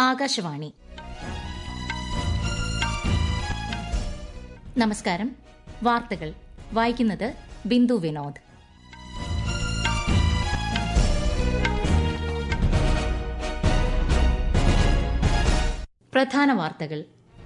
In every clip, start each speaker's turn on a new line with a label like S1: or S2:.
S1: ആകാശവാണി നമസ്കാരം വാർത്തകൾ വായിക്കുന്നത് ബിന്ദു വിനോദ് പ്രധാന വാർത്തകൾ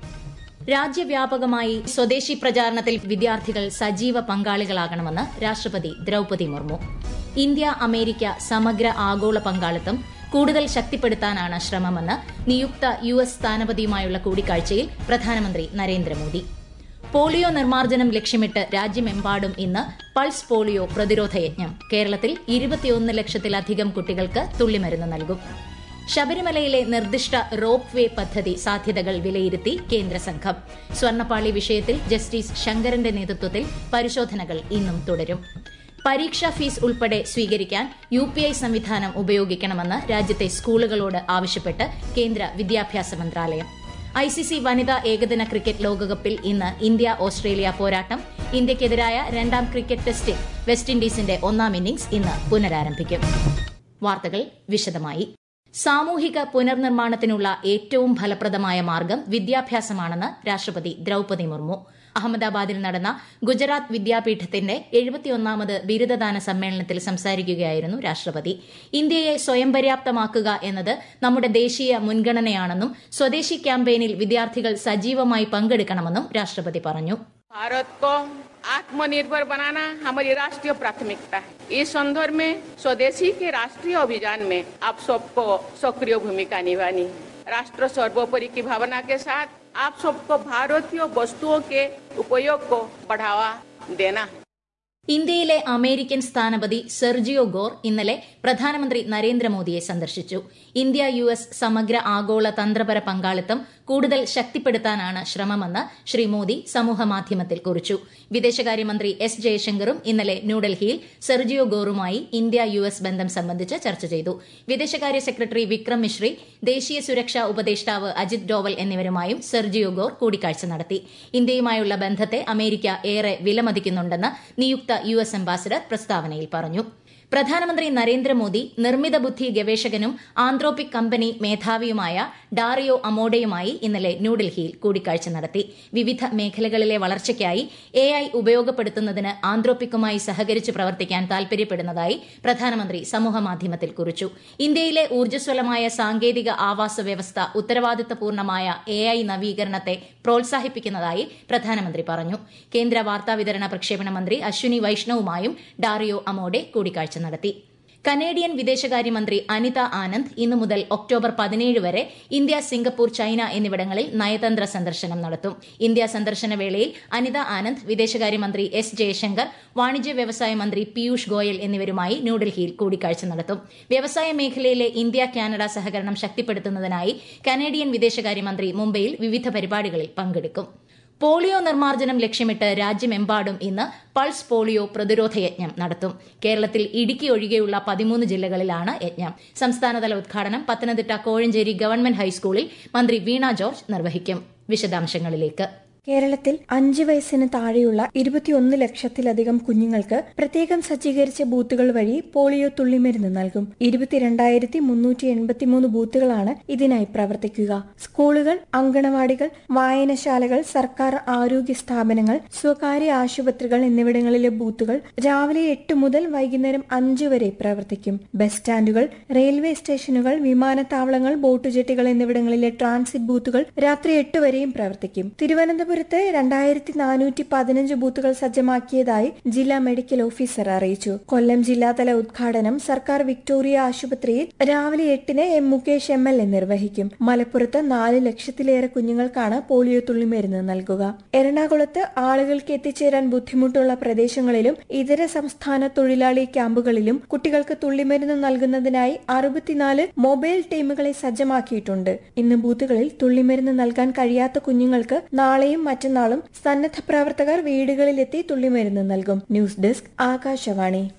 S1: രാജ്യവ്യാപകമായി സ്വദേശി പ്രചാരണത്തിൽ വിദ്യാർത്ഥികൾ സജീവ പങ്കാളികളാകണമെന്ന് രാഷ്ട്രപതി ദ്രൌപതി മുർമു ഇന്ത്യ അമേരിക്ക സമഗ്ര ആഗോള പങ്കാളിത്തം കൂടുതൽ ശക്തിപ്പെടുത്താനാണ് ശ്രമമെന്ന് നിയുക്ത യു എസ് സ്ഥാനപതിയുമായുള്ള കൂടിക്കാഴ്ചയിൽ പ്രധാനമന്ത്രി നരേന്ദ്രമോദി പോളിയോ നിർമ്മാർജ്ജനം ലക്ഷ്യമിട്ട് രാജ്യമെമ്പാടും ഇന്ന് പൾസ് പോളിയോ പ്രതിരോധ യജ്ഞം കേരളത്തിൽ ഇരുപത്തിയൊന്ന് ലക്ഷത്തിലധികം കുട്ടികൾക്ക് തുള്ളിമരുന്ന് നൽകും ശബരിമലയിലെ നിർദ്ദിഷ്ട റോപ്പ് വേ പദ്ധതി സാധ്യതകൾ വിലയിരുത്തി കേന്ദ്ര സംഘം സ്വർണ്ണപ്പാളി വിഷയത്തിൽ ജസ്റ്റിസ് ശങ്കരന്റെ നേതൃത്വത്തിൽ പരിശോധനകൾ ഇന്നും തുടരും പരീക്ഷാ ഫീസ് ഉൾപ്പെടെ സ്വീകരിക്കാൻ യു പി ഐ സംവിധാനം ഉപയോഗിക്കണമെന്ന് രാജ്യത്തെ സ്കൂളുകളോട് ആവശ്യപ്പെട്ട് കേന്ദ്ര വിദ്യാഭ്യാസ മന്ത്രാലയം ഐസിസി വനിതാ ഏകദിന ക്രിക്കറ്റ് ലോകകപ്പിൽ ഇന്ന് ഇന്ത്യ ഓസ്ട്രേലിയ പോരാട്ടം ഇന്ത്യയ്ക്കെതിരായ രണ്ടാം ക്രിക്കറ്റ് ടെസ്റ്റിൽ വെസ്റ്റ് ഇൻഡീസിന്റെ ഒന്നാം ഇന്നിംഗ്സ് ഇന്ന് പുനരാരംഭിക്കും വാർത്തകൾ വിശദമായി സാമൂഹിക പുനർനിർമ്മാണത്തിനുള്ള ഏറ്റവും ഫലപ്രദമായ മാർഗം വിദ്യാഭ്യാസമാണെന്ന് രാഷ്ട്രപതി ദ്രൌപതി മുർമു അഹമ്മദാബാദിൽ നടന്ന ഗുജറാത്ത് വിദ്യാപീഠത്തിന്റെ എഴുപത്തിയൊന്നാമത് ബിരുദദാന സമ്മേളനത്തിൽ സംസാരിക്കുകയായിരുന്നു രാഷ്ട്രപതി ഇന്ത്യയെ സ്വയം പര്യാപ്തമാക്കുക എന്നത് നമ്മുടെ ദേശീയ മുൻഗണനയാണെന്നും സ്വദേശി ക്യാമ്പയിനിൽ വിദ്യാർത്ഥികൾ സജീവമായി പങ്കെടുക്കണമെന്നും രാഷ്ട്രപതി പറഞ്ഞു
S2: भारत को आत्मनिर्भर बनाना हमारी राष्ट्रीय प्राथमिकता है इस संदर्भ में स्वदेशी के राष्ट्रीय अभियान में आप सबको सक्रिय भूमिका निभानी है राष्ट्र सर्वोपरि की भावना के साथ आप सबको भारतीय वस्तुओं के उपयोग को बढ़ावा देना है
S1: ഇന്ത്യയിലെ അമേരിക്കൻ സ്ഥാനപതി സെർജിയോ ഗോർ ഇന്നലെ പ്രധാനമന്ത്രി നരേന്ദ്രമോദിയെ സന്ദർശിച്ചു ഇന്ത്യ യു എസ് സമഗ്ര ആഗോള തന്ത്രപര പങ്കാളിത്തം കൂടുതൽ ശക്തിപ്പെടുത്താനാണ് ശ്രമമെന്ന് ശ്രീ മോദി സമൂഹമാധ്യമത്തിൽ കുറിച്ചു വിദേശകാര്യമന്ത്രി എസ് ജയശങ്കറും ഇന്നലെ ന്യൂഡൽഹിയിൽ സെർജിയോ ഗോറുമായി ഇന്ത്യ യു എസ് ബന്ധം സംബന്ധിച്ച് ചർച്ച ചെയ്തു വിദേശകാര്യ സെക്രട്ടറി വിക്രം മിശ്രി ദേശീയ സുരക്ഷാ ഉപദേഷ്ടാവ് അജിത് ഡോവൽ എന്നിവരുമായും സെർജിയോ ഗോർ കൂടിക്കാഴ്ച നടത്തി ഇന്ത്യയുമായുള്ള ബന്ധത്തെ അമേരിക്ക ഏറെ വിലമതിക്കുന്നുണ്ടെന്ന് നിയുക്ത യു എസ് അംബാസിഡർ പ്രസ്താവനയിൽ പറഞ്ഞു പ്രധാനമന്ത്രി നരേന്ദ്രമോദി നിർമ്മിത ബുദ്ധി ഗവേഷകനും ആന്ത്രോപിക് കമ്പനി മേധാവിയുമായ ഡാറിയോ അമോഡയുമായി ഇന്നലെ ന്യൂഡൽഹിയിൽ കൂടിക്കാഴ്ച നടത്തി വിവിധ മേഖലകളിലെ വളർച്ചയ്ക്കായി എ ഐ ഉപയോഗപ്പെടുത്തുന്നതിന് ആന്ത്രോപിക്കുമായി സഹകരിച്ച് പ്രവർത്തിക്കാൻ താൽപര്യപ്പെടുന്നതായി പ്രധാനമന്ത്രി സമൂഹമാധ്യമത്തിൽ കുറിച്ചു ഇന്ത്യയിലെ ഊർജ്ജസ്വലമായ സാങ്കേതിക ആവാസ വ്യവസ്ഥ ഉത്തരവാദിത്തപൂർണമായ എ ഐ നവീകരണത്തെ പ്രോത്സാഹിപ്പിക്കുന്നതായി പ്രധാനമന്ത്രി പറഞ്ഞു കേന്ദ്ര വാർത്താവിതരണ പ്രക്ഷേപണ മന്ത്രി അശ്വിനി വൈഷ്ണവുമായും ഡാറിയോ അമോഡെ കൂടിക്കാഴ്ച നടത്തി കനേഡിയൻ വിദേശകാര്യമന്ത്രി അനിത ആനന്ദ് ഇന്നു മുതൽ ഒക്ടോബർ പതിനേഴ് വരെ ഇന്ത്യ സിംഗപ്പൂർ ചൈന എന്നിവിടങ്ങളിൽ നയതന്ത്ര സന്ദർശനം നടത്തും ഇന്ത്യ സന്ദർശന വേളയിൽ അനിത ആനന്ദ് വിദേശകാര്യമന്ത്രി എസ് ജയശങ്കർ വാണിജ്യ വ്യവസായ മന്ത്രി പീയൂഷ് ഗോയൽ എന്നിവരുമായി ന്യൂഡൽഹിയിൽ കൂടിക്കാഴ്ച നടത്തും വ്യവസായ മേഖലയിലെ ഇന്ത്യ കാനഡ സഹകരണം ശക്തിപ്പെടുത്തുന്നതിനായി കനേഡിയൻ വിദേശകാര്യമന്ത്രി മുംബൈയിൽ വിവിധ പരിപാടികളിൽ പങ്കെടുക്കും പോളിയോ നിർമ്മാർജ്ജനം ലക്ഷ്യമിട്ട് രാജ്യമെമ്പാടും ഇന്ന് പൾസ് പോളിയോ പ്രതിരോധ യജ്ഞം നടത്തും കേരളത്തിൽ ഇടുക്കി ഒഴികെയുള്ള പതിമൂന്ന് ജില്ലകളിലാണ് യജ്ഞം സംസ്ഥാനതല ഉദ്ഘാടനം പത്തനംതിട്ട കോഴഞ്ചേരി ഗവൺമെന്റ് ഹൈസ്കൂളിൽ മന്ത്രി വീണ ജോർജ് നിർവഹിക്കും വിശദാംശങ്ങളിലേക്ക്
S3: കേരളത്തിൽ അഞ്ച് വയസ്സിന് താഴെയുള്ള ഇരുപത്തിയൊന്ന് ലക്ഷത്തിലധികം കുഞ്ഞുങ്ങൾക്ക് പ്രത്യേകം സജ്ജീകരിച്ച ബൂത്തുകൾ വഴി പോളിയോ തുള്ളിമരുന്ന് നൽകും ഇരുപത്തിരണ്ടായിരത്തി മുന്നൂറ്റി എൺപത്തിമൂന്ന് ബൂത്തുകളാണ് ഇതിനായി പ്രവർത്തിക്കുക സ്കൂളുകൾ അങ്കണവാടികൾ വായനശാലകൾ സർക്കാർ ആരോഗ്യ സ്ഥാപനങ്ങൾ സ്വകാര്യ ആശുപത്രികൾ എന്നിവിടങ്ങളിലെ ബൂത്തുകൾ രാവിലെ എട്ട് മുതൽ വൈകുന്നേരം അഞ്ച് വരെ പ്രവർത്തിക്കും ബസ് സ്റ്റാൻഡുകൾ റെയിൽവേ സ്റ്റേഷനുകൾ വിമാനത്താവളങ്ങൾ ബോട്ടുജെട്ടികൾ എന്നിവിടങ്ങളിലെ ട്രാൻസിറ്റ് ബൂത്തുകൾ രാത്രി എട്ട് വരെയും പ്രവർത്തിക്കും തിരുവനന്തപുരം തിരുവനന്തപുരത്ത് രണ്ടായിരത്തി നാനൂറ്റി പതിനഞ്ച് ബൂത്തുകൾ സജ്ജമാക്കിയതായി ജില്ലാ മെഡിക്കൽ ഓഫീസർ അറിയിച്ചു കൊല്ലം ജില്ലാതല ഉദ്ഘാടനം സർക്കാർ വിക്ടോറിയ ആശുപത്രിയിൽ രാവിലെ എട്ടിന് M Mukesh M L A നിർവഹിക്കും മലപ്പുറത്ത് നാല് ലക്ഷത്തിലേറെ കുഞ്ഞുങ്ങൾക്കാണ് പോളിയോ തുള്ളിമരുന്ന് നൽകുക എറണാകുളത്ത് ആളുകൾക്ക് എത്തിച്ചേരാൻ ബുദ്ധിമുട്ടുള്ള പ്രദേശങ്ങളിലും ഇതര സംസ്ഥാന തൊഴിലാളി ക്യാമ്പുകളിലും കുട്ടികൾക്ക് തുള്ളിമരുന്ന് നൽകുന്നതിനായി അറുപത്തിനാല് മൊബൈൽ ടീമുകളെ സജ്ജമാക്കിയിട്ടുണ്ട് ഇന്ന് ബൂത്തുകളിൽ തുള്ളിമരുന്ന് നൽകാൻ കഴിയാത്ത കുഞ്ഞുങ്ങൾക്ക് നാളെയും മറ്റന്നാളും സന്നദ്ധ പ്രവർത്തകർ വീടുകളിലെത്തി തുള്ളിമരുന്ന് നൽകും ന്യൂസ് ഡെസ്ക് ആകാശവാണി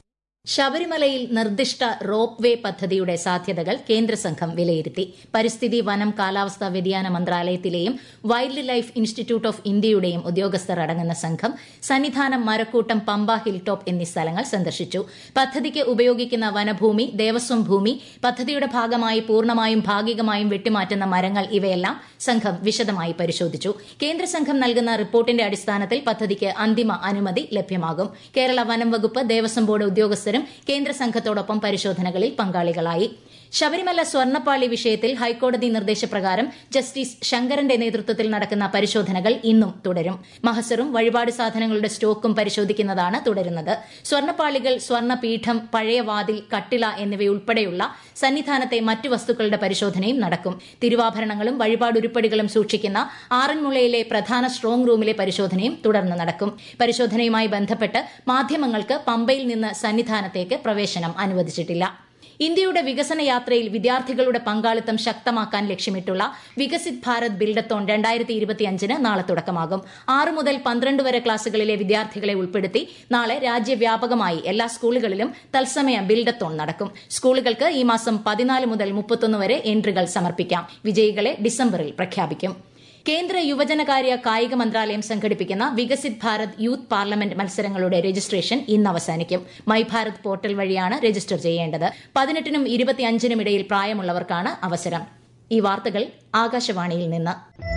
S1: ശബരിമലയിൽ നിർദ്ദിഷ്ട റോപ്പ് വേ പദ്ധതിയുടെ സാധ്യതകൾ കേന്ദ്ര സംഘം വിലയിരുത്തി പരിസ്ഥിതി വനം കാലാവസ്ഥാ വ്യതിയാന മന്ത്രാലയത്തിലെയും വൈൽഡ് ലൈഫ് ഇൻസ്റ്റിറ്റ്യൂട്ട് ഓഫ് ഇന്ത്യയുടെയും ഉദ്യോഗസ്ഥർ അടങ്ങുന്ന സംഘം സന്നിധാനം മരക്കൂട്ടം പമ്പ ഹിൽ ടോപ്പ് എന്നീ സ്ഥലങ്ങൾ സന്ദർശിച്ചു പദ്ധതിക്ക് ഉപയോഗിക്കുന്ന വനഭൂമി ദേവസ്വം ഭൂമി പദ്ധതിയുടെ ഭാഗമായി പൂർണ്ണമായും ഭാഗികമായും വെട്ടിമാറ്റുന്ന മരങ്ങൾ ഇവയെല്ലാം സംഘം വിശദമായി പരിശോധിച്ചു കേന്ദ്ര സംഘം നൽകുന്ന റിപ്പോർട്ടിന്റെ അടിസ്ഥാനത്തിൽ പദ്ധതിക്ക് അന്തിമ അനുമതി ലഭ്യമാകും കേരള വനം വകുപ്പ് ദേവസ്വം ബോർഡ് ഉദ്യോഗസ്ഥരും കേന്ദ്ര സംഘത്തോടൊപ്പം പരിശോധനകളിൽ പങ്കാളികളായി ശബരിമല സ്വർണ്ണപ്പാളി വിഷയത്തിൽ ഹൈക്കോടതി നിർദ്ദേശപ്രകാരം ജസ്റ്റിസ് ശങ്കരന്റെ നേതൃത്വത്തിൽ നടക്കുന്ന പരിശോധനകൾ ഇന്നും തുടരും മഹസറും വഴിപാട് സാധനങ്ങളുടെ സ്റ്റോക്കും പരിശോധിക്കുന്നതാണ് തുടരുന്നത് സ്വർണ്ണപ്പാളികൾ സ്വർണ്ണപീഠം പഴയ വാതിൽ കട്ടില എന്നിവയുൾപ്പെടെയുള്ള സന്നിധാനത്തെ മറ്റു വസ്തുക്കളുടെ പരിശോധനയും നടക്കും തിരുവാഭരണങ്ങളും വഴിപാടുരുപ്പടികളും സൂക്ഷിക്കുന്ന ആറന്മുളയിലെ പ്രധാന സ്ട്രോങ് റൂമിലെ പരിശോധനയും തുടർന്ന് നടക്കും പരിശോധനയുമായി ബന്ധപ്പെട്ട് മാധ്യമങ്ങൾക്ക് പമ്പയിൽ നിന്ന് സന്നിധാനത്തേക്ക് പ്രവേശനം അനുവദിച്ചിട്ടില്ല ഇന്ത്യയുടെ വികസന യാത്രയിൽ വിദ്യാർത്ഥികളുടെ പങ്കാളിത്തം ശക്തമാക്കാൻ ലക്ഷ്യമിട്ടുള്ള വികസിത് ഭാരത് ബിൽഡത്തോൺ രണ്ടായിരത്തി ഇരുപത്തിയഞ്ചിന് നാളെ തുടക്കമാകും ആറ് മുതൽ പന്ത്രണ്ട് വരെ ക്ലാസുകളിലെ വിദ്യാർത്ഥികളെ ഉൾപ്പെടുത്തി നാളെ രാജ്യവ്യാപകമായി എല്ലാ സ്കൂളുകളിലും തത്സമയ ബിൽഡത്തോൺ നടക്കും സ്കൂളുകൾക്ക് ഈ മാസം പതിനാല് മുതൽ മുപ്പത്തൊന്ന് വരെ എൻട്രികൾ സമർപ്പിക്കാം വിജയികളെ ഡിസംബറിൽ പ്രഖ്യാപിക്കും കേന്ദ്ര യുവജനകാര്യ കായിക മന്ത്രാലയം സംഘടിപ്പിക്കുന്ന വികസിത് ഭാരത് യൂത്ത് പാർലമെന്റ് മത്സരങ്ങളുടെ രജിസ്ട്രേഷൻ ഇന്ന് അവസാനിക്കും മൈ ഭാരത് പോർട്ടൽ വഴിയാണ് രജിസ്റ്റർ ചെയ്യേണ്ടത് പതിനെട്ടിനും ഇരുപത്തിയഞ്ചിനും ഇടയിൽ പ്രായമുള്ളവർക്കാണ് അവസരം ഈ വാർത്തകൾ ആകാശവാണിയിൽ നിന്ന്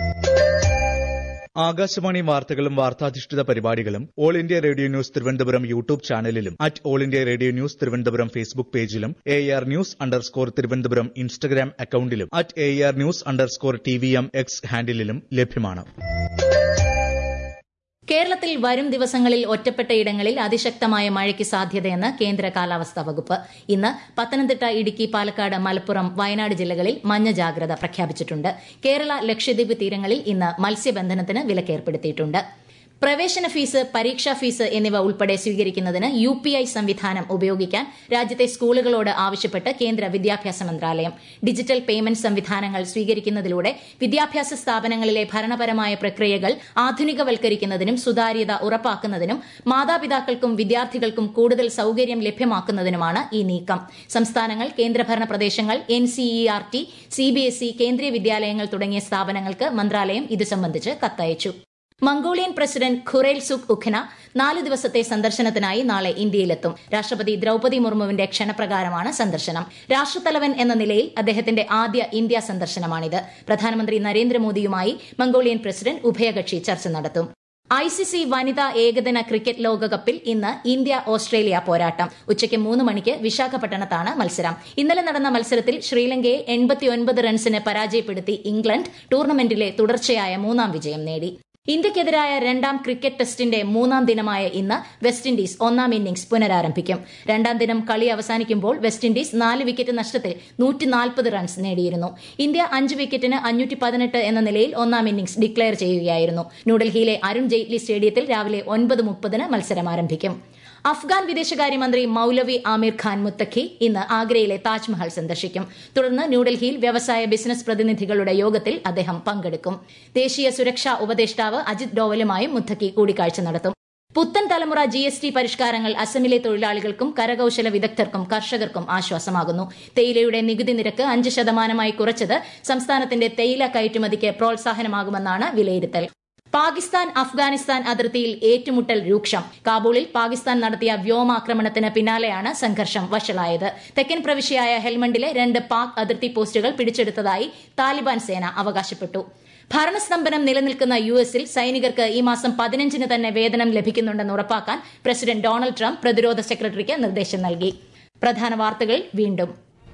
S4: ആകാശവാണി വാർത്തകളും വാർത്താധിഷ്ഠിത പരിപാടികളും All India Radio news Thiruvananthapuram YouTube ചാനലിലും at All India Radio news Thiruvananthapuram Facebook പേജിലും A R news underscore Thiruvananthapuram Instagram അക്കൌണ്ടിലും at A R news underscore T V M X ഹാൻഡിലും ലഭ്യമാണ്
S1: കേരളത്തിൽ വരും ദിവസങ്ങളിൽ ഒറ്റപ്പെട്ട ഇടങ്ങളിൽ അതിശക്തമായ മഴയ്ക്ക് സാധ്യതയെന്ന് കേന്ദ്ര കാലാവസ്ഥാ വകുപ്പ് ഇന്ന് പത്തനംതിട്ട ഇടുക്കി പാലക്കാട് മലപ്പുറം വയനാട് ജില്ലകളിൽ മഞ്ഞ ജാഗ്രത പ്രഖ്യാപിച്ചിട്ടുണ്ട് കേരള ലക്ഷദ്വീപ് തീരങ്ങളിൽ ഇന്ന് മത്സ്യബന്ധനത്തിന് വിലക്കേർപ്പെടുത്തിയിട്ടുണ്ട് പ്രവേശന ഫീസ് പരീക്ഷാ ഫീസ് എന്നിവ ഉൾപ്പെടെ സ്വീകരിക്കുന്നതിന് യു പി ഐ സംവിധാനം ഉപയോഗിക്കാൻ രാജ്യത്തെ സ്കൂളുകളോട് ആവശ്യപ്പെട്ട് കേന്ദ്ര വിദ്യാഭ്യാസ മന്ത്രാലയം ഡിജിറ്റൽ പേയ്മെന്റ് സംവിധാനങ്ങൾ സ്വീകരിക്കുന്നതിലൂടെ വിദ്യാഭ്യാസ സ്ഥാപനങ്ങളിലെ ഭരണപരമായ പ്രക്രിയകൾ ആധുനികവൽക്കരിക്കുന്നതിനും സുതാര്യത ഉറപ്പാക്കുന്നതിനും മാതാപിതാക്കൾക്കും വിദ്യാർത്ഥികൾക്കും കൂടുതൽ സൌകര്യം ലഭ്യമാക്കുന്നതിനുമാണ് ഈ നീക്കം സംസ്ഥാനങ്ങൾ കേന്ദ്രഭരണ പ്രദേശങ്ങൾ എൻ സിഇആർ ടി സിബിഎസ്ഇ കേന്ദ്രീയ വിദ്യാലയങ്ങൾ തുടങ്ങിയ സ്ഥാപനങ്ങൾക്ക് മന്ത്രാലയം ഇത് സംബന്ധിച്ച് കത്തയച്ചു Mongolian president Khurelsukh Ukhnaa നാല് ദിവസത്തെ സന്ദർശനത്തിനായി നാളെ ഇന്ത്യയിലെത്തും രാഷ്ട്രപതി ദ്രൌപതി മുർമുവിന്റെ ക്ഷണപ്രകാരമാണ് സന്ദർശനം രാഷ്ട്രത്തലവൻ എന്ന നിലയിൽ അദ്ദേഹത്തിന്റെ ആദ്യ ഇന്ത്യ സന്ദർശനമാണിത് പ്രധാനമന്ത്രി നരേന്ദ്രമോദിയുമായി മംഗോളിയൻ പ്രസിഡന്റ് ഉഭയകക്ഷി ചർച്ച നടത്തും ഐസിസി വനിതാ ഏകദിന ക്രിക്കറ്റ് ലോകകപ്പിൽ ഇന്ന് ഇന്ത്യ ഓസ്ട്രേലിയ പോരാട്ടം ഉച്ചയ്ക്ക് മൂന്ന് മണിക്ക് വിശാഖപട്ടണത്താണ് മത്സരം ഇന്നലെ നടന്ന മത്സരത്തിൽ ശ്രീലങ്കയെ എൺപത്തിയൊൻപത് റൺസിന് പരാജയപ്പെടുത്തി ഇംഗ്ലണ്ട് ടൂർണമെന്റിലെ തുടർച്ചയായ മൂന്നാം വിജയം നേടി ഇന്ത്യക്കെതിരായ രണ്ടാം ക്രിക്കറ്റ് ടെസ്റ്റിന്റെ മൂന്നാം ദിനമായ ഇന്ന് വെസ്റ്റ് ഇൻഡീസ് ഒന്നാം ഇന്നിംഗ്സ് പുനരാരംഭിക്കും രണ്ടാം ദിനം കളി അവസാനിക്കുമ്പോൾ വെസ്റ്റ് ഇൻഡീസ് നാല് വിക്കറ്റ് നഷ്ടത്തിൽ നൂറ്റിനാൽപ്പത് റൺസ് നേടിയിരുന്നു ഇന്ത്യ അഞ്ച് വിക്കറ്റിന് അഞ്ഞൂറ്റി പതിനെട്ട് എന്ന നിലയിൽ ഒന്നാം ഇന്നിംഗ്സ് ഡിക്ലെയർ ചെയ്യുകയായിരുന്നു ന്യൂഡൽഹിയിലെ അരുൺ ജെയ്റ്റ്ലി സ്റ്റേഡിയത്തിൽ രാവിലെ ഒൻപത് മുപ്പതിന് മത്സരം ആരംഭിക്കും അഫ്ഗാൻ വിദേശകാര്യമന്ത്രി മൌലവി ആമിർ ഖാൻ മുത്തഖി ഇന്ന് ആഗ്രയിലെ താജ്മഹൽ സന്ദർശിക്കും തുടർന്ന് ന്യൂഡൽഹിയിൽ വ്യവസായ ബിസിനസ് പ്രതിനിധികളുടെ യോഗത്തിൽ അദ്ദേഹം പങ്കെടുക്കും ദേശീയ സുരക്ഷാ ഉപദേഷ്ടാവ് അജിത് ഡോവലുമായും മുത്തഖി കൂടിക്കാഴ്ച നടത്തും പുത്തൻ തലമുറ ജി എസ് ടി പരിഷ്കാരങ്ങൾ അസമിലെ തൊഴിലാളികൾക്കും കരകൌശല വിദഗ്ധർക്കും കർഷകർക്കും ആശ്വാസമാകുന്നു തേയിലയുടെ നികുതി നിരക്ക് അഞ്ച് ശതമാനമായി കുറച്ചത് സംസ്ഥാനത്തിന്റെ തേയില കയറ്റുമതിക്ക് പ്രോത്സാഹനമാകുമെന്നാണ് വിലയിരുത്തൽ പാകിസ്ഥാൻ അഫ്ഗാനിസ്ഥാൻ അതിർത്തിയിൽ ഏറ്റുമുട്ടൽ രൂക്ഷം കാബൂളിൽ പാകിസ്ഥാൻ നടത്തിയ വ്യോമാക്രമണത്തിന് പിന്നാലെയാണ് സംഘർഷം വഷളായത് തെക്കൻ പ്രവിശ്യയായ ഹെൽമണ്ടിലെ രണ്ട് പാക് അതിർത്തി പോസ്റ്റുകൾ പിടിച്ചെടുത്തതായി താലിബാൻ സേന അവകാശപ്പെട്ടു ഭരണസ്തംഭനം നിലനിൽക്കുന്ന യു എസിൽ സൈനികർക്ക് ഈ മാസം പതിനഞ്ചിന് തന്നെ വേതനം ലഭിക്കുന്നുണ്ടെന്ന് ഉറപ്പാക്കാൻ പ്രസിഡന്റ് ഡൊണാൾഡ് ട്രംപ് പ്രതിരോധ സെക്രട്ടറിക്ക് നിർദ്ദേശം നൽകി പ്രധാന വാർത്തകൾ വീണ്ടും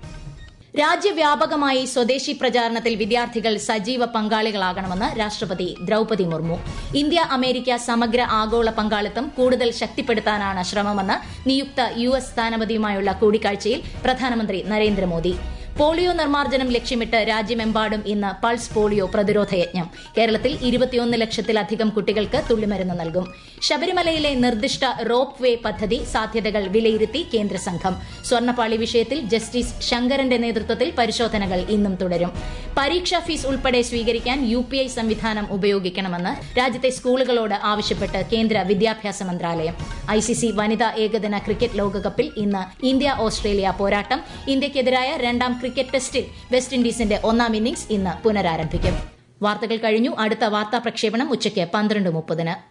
S1: രാജ്യവ്യാപകമായി സ്വദേശി പ്രചാരണത്തിൽ വിദ്യാർത്ഥികൾ സജീവ പങ്കാളികളാകണമെന്ന് രാഷ്ട്രപതി ദ്രൌപതി മുർമു ഇന്ത്യ അമേരിക്ക സമഗ്ര ആഗോള പങ്കാളിത്തം കൂടുതൽ ശക്തിപ്പെടുത്താനാണ് ശ്രമമെന്ന് നിയുക്ത യു എസ് സ്ഥാനപതിയുമായുള്ള കൂടിക്കാഴ്ചയിൽ പ്രധാനമന്ത്രി നരേന്ദ്രമോദി പോളിയോ നിർമ്മാർജ്ജനം ലക്ഷ്യമിട്ട് രാജ്യമെമ്പാടും ഇന്ന് പൾസ് പോളിയോ പ്രതിരോധ യജ്ഞം കേരളത്തിൽ ഇരുപത്തിയൊന്ന് ലക്ഷത്തിലധികം കുട്ടികൾക്ക് തുള്ളിമരുന്ന് നൽകും ശബരിമലയിലെ നിർദ്ദിഷ്ട റോപ്പ് വേ പദ്ധതി സാധ്യതകൾ വിലയിരുത്തി കേന്ദ്ര സംഘം സ്വർണ്ണപ്പാളി വിഷയത്തിൽ ജസ്റ്റിസ് ശങ്കരന്റെ നേതൃത്വത്തിൽ പരിശോധനകൾ ഇന്നും തുടരും പരീക്ഷാ ഫീസ് ഉൾപ്പെടെ സ്വീകരിക്കാൻ യു പി ഐ സംവിധാനം ഉപയോഗിക്കണമെന്ന് രാജ്യത്തെ സ്കൂളുകളോട് ആവശ്യപ്പെട്ട് കേന്ദ്ര വിദ്യാഭ്യാസ മന്ത്രാലയം ഐ സി സി വനിതാ ഏകദിന ക്രിക്കറ്റ് ലോകകപ്പിൽ ഇന്ന് ഇന്ത്യ ഓസ്ട്രേലിയ പോരാട്ടം ഇന്ത്യയ്ക്കെതിരായ രണ്ടാം ക്രിക്കറ്റ് ടെസ്റ്റിൽ വെസ്റ്റ് ഇൻഡീസിന്റെ ഒന്നാം ഇന്നിംഗ്സ് ഇന്ന് പുനരാരംഭിക്കും വാർത്തകൾ കഴിഞ്ഞു അടുത്ത വാർത്താ പ്രക്ഷേപണം ഉച്ചയ്ക്ക് പന്ത്രണ്ട് മുപ്പതിന്